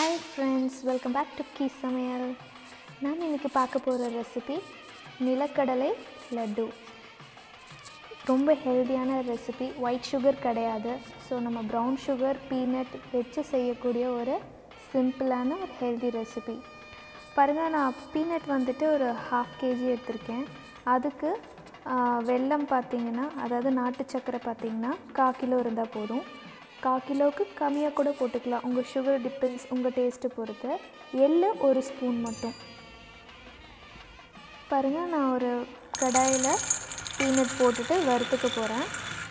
hi friends welcome back to கீ சமையல் நாம் இன்றைக்கி பார்க்க போகிற ரெசிபி நிலக்கடலை லட்டு ரொம்ப ஹெல்தியான ரெசிபி ஒயிட் சுகர் கிடையாது ஸோ நம்ம ப்ரௌன் சுகர் பீனட் வச்சு செய்யக்கூடிய ஒரு சிம்பிளான ஒரு ஹெல்தி ரெசிபி பாருங்கள் நான் பீனட் வந்துட்டு ஒரு ஹாஃப் கேஜி எடுத்திருக்கேன் அதுக்கு ஆ, வெல்லம் பார்த்தீங்கன்னா அதாவது நாட்டு சர்க்கரை பார்த்தீங்கன்னா கால் கிலோ இருந்தால் போதும் கால் கிலோவுக்கு கம்மியாக கூட போட்டுக்கலாம் உங்கள் சுகர் டிபெண்ட்ஸ் உங்கள் டேஸ்ட்டு பொறுத்து எள்ளு ஒரு ஸ்பூன் மட்டும் பாருங்கள் நான் ஒரு கடாயில் பீனட் போட்டுட்டு வறுத்துக்க போகிறேன்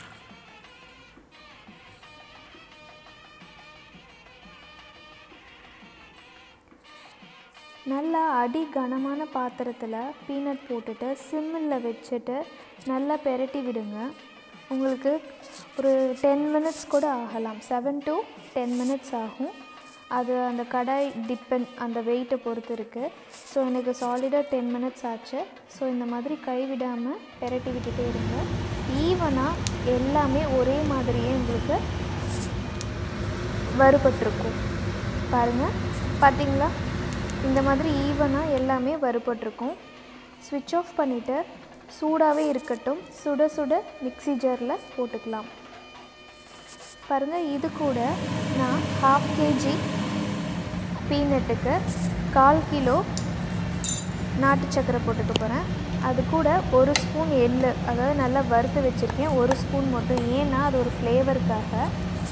நல்லா அடி கனமான பாத்திரத்தில் பீனட் போட்டுட்டு சிம்மில் வச்சுட்டு நல்லா பெரட்டி விடுங்க உங்களுக்கு ஒரு டென் மினிட்ஸ் கூட ஆகலாம் செவன் to டென் மினிட்ஸ் ஆகும் அது அந்த கடாய் டிப்பெண்ட் அந்த வெயிட்டை பொறுத்து இருக்குது ஸோ எனக்கு சாலிடாக டென் மினிட்ஸ் ஆச்சு ஸோ இந்த மாதிரி கைவிடாமல் பெரட்டி விட்டுட்டே இருங்க ஈவனாக எல்லாமே ஒரே மாதிரியே உங்களுக்கு வறுபட்டிருக்கும் பாருங்கள் பார்த்தீங்களா இந்த மாதிரி ஈவனாக எல்லாமே வறுபட்டிருக்கும் ஸ்விட்ச் ஆஃப் பண்ணிவிட்டு சூடாகவே இருக்கட்டும் சுட சுட மிக்ஸி ஜாரில் போட்டுக்கலாம் பாருங்கள் இது கூட நான் ஹாஃப் கேஜி பீனட்டுக்கு கால் கிலோ நாட்டு சக்கரை போட்டுக்க போகிறேன் அது கூட ஒரு ஸ்பூன் எள்ளு அதாவது நல்லா வறுத்து வச்சுருக்கேன் ஒரு ஸ்பூன் மட்டும் ஏன்னா அது ஒரு ஃப்ளேவருக்காக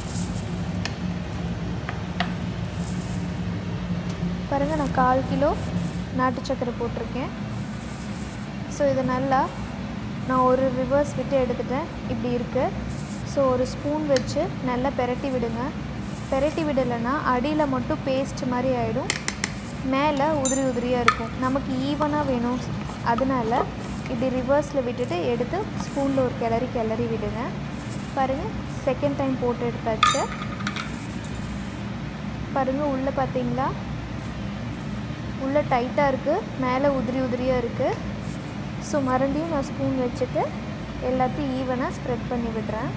பாருங்கள் நான் கால் கிலோ நாட்டு சக்கரை போட்டிருக்கேன் ஸோ இதை நல்லா நான் ஒரு ரிவர்ஸ் விட்டு எடுத்துட்டேன் இப்படி இருக்குது ஸோ ஒரு ஸ்பூன் வச்சு நல்லா பெரட்டி விடுங்க பெரட்டி விடலைன்னா அடியில் மட்டும் பேஸ்ட் மாதிரி ஆகிடும் மேலே உதிரி உதிரியாக இருக்கும் நமக்கு ஈவனாக வேணும் அதனால இப்படி ரிவர்ஸில் விட்டுட்டு எடுத்து ஸ்பூனில் ஒரு கிளறி கிளறி விடுங்க பாருங்கள் செகண்ட் டைம் போட்டு எடுத்தாச்சு பாருங்கள் உள்ளே பார்த்தீங்களா உள்ளே டைட்டாக இருக்குது மேலே உதிரி உதிரியாக இருக்குது ஸோ மறுபடியும் நான் ஸ்பூன் வச்சுட்டு எல்லாத்தையும் ஈவனாக ஸ்ப்ரெட் பண்ணி விடுறேன்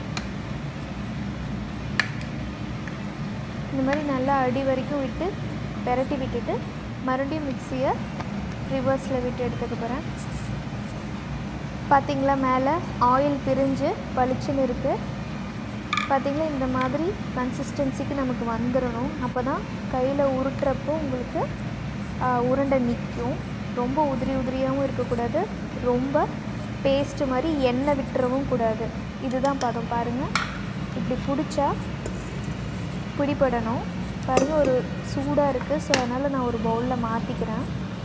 இந்த மாதிரி நல்லா அடி வரைக்கும் விட்டு பெரட்டி விட்டுட்டு மறுபடியும் மிக்சியை ரிவர்ஸில் விட்டு எடுத்துக்க போகிறேன் பார்த்தீங்களா மேலே ஆயில் பிரிஞ்சு பளிச்சுன்னு இருக்குது பார்த்தீங்களா இந்த மாதிரி கன்சிஸ்டன்சிக்கு நமக்கு வந்துடணும் அப்போ தான் கையில் உருட்டுறப்போ உங்களுக்கு ஆ, உருண்டை நிற்கும் ரொம்ப உதிரி உதிரியாகவும் இருக்கக்கூடாது ரொம்ப பேஸ்ட்டு மாதிரி எண்ணெய் விட்டுறவும் கூடாது இதுதான் பதம் பாருங்கள் இப்படி பிடிச்சா பிடிபடணும் பாருங்கள் ஒரு சூடாக இருக்குது ஸோ அதனால் நான் ஒரு பவுலில் மாற்றிக்கிறேன்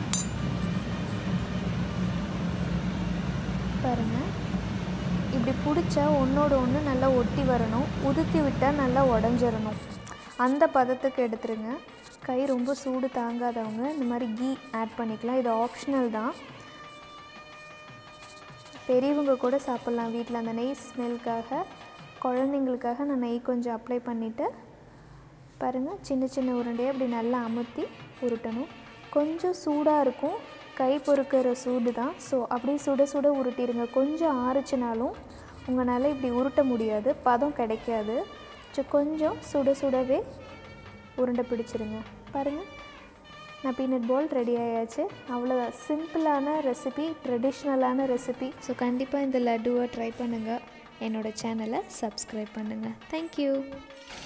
பாருங்கள் இப்படி பிடிச்சா ஒன்றோட ஒன்று நல்லா ஒட்டி வரணும் உதுத்தி விட்டால் நல்லா உடஞ்சிரணும் அந்த பதத்துக்கு எடுத்துருங்க கை ரொம்ப சூடு தாங்காதவங்க இந்த மாதிரி கீ ஆட் பண்ணிக்கலாம் இது ஆப்ஷனல் தான் பெரியவங்க கூட சாப்பிட்லாம் வீட்டில் அந்த நெய் ஸ்மெல்க்காக குழந்தைங்களுக்காக நான் நெய் கொஞ்சம் அப்ளை பண்ணிவிட்டு பாருங்கள் சின்ன சின்ன உருண்டையை அப்படி நல்லா அமுத்தி உருட்டணும் கொஞ்சம் சூடாக இருக்கும் கை பொறுக்கிற சூடு தான் ஸோ அப்படியே சுட சுட உருட்டிடுங்க கொஞ்சம் ஆறுச்சுனாலும் உங்களால் இப்படி உருட்ட முடியாது பதம் கிடைக்காது ஸோ கொஞ்சம் சுட சுடவே உருண்டை பிடிச்சிருங்க பாருங்கள் நான் பீனட் பால் ரெடி ஆயாச்சு அவ்வளோதான் சிம்பிளான ரெசிபி ட்ரெடிஷ்னலான ரெசிபி ஸோ கண்டிப்பாக இந்த லட்டுவை ட்ரை பண்ணுங்கள் என்னோட சேனலை சப்ஸ்கிரைப் பண்ணுங்கள் தேங்க்யூ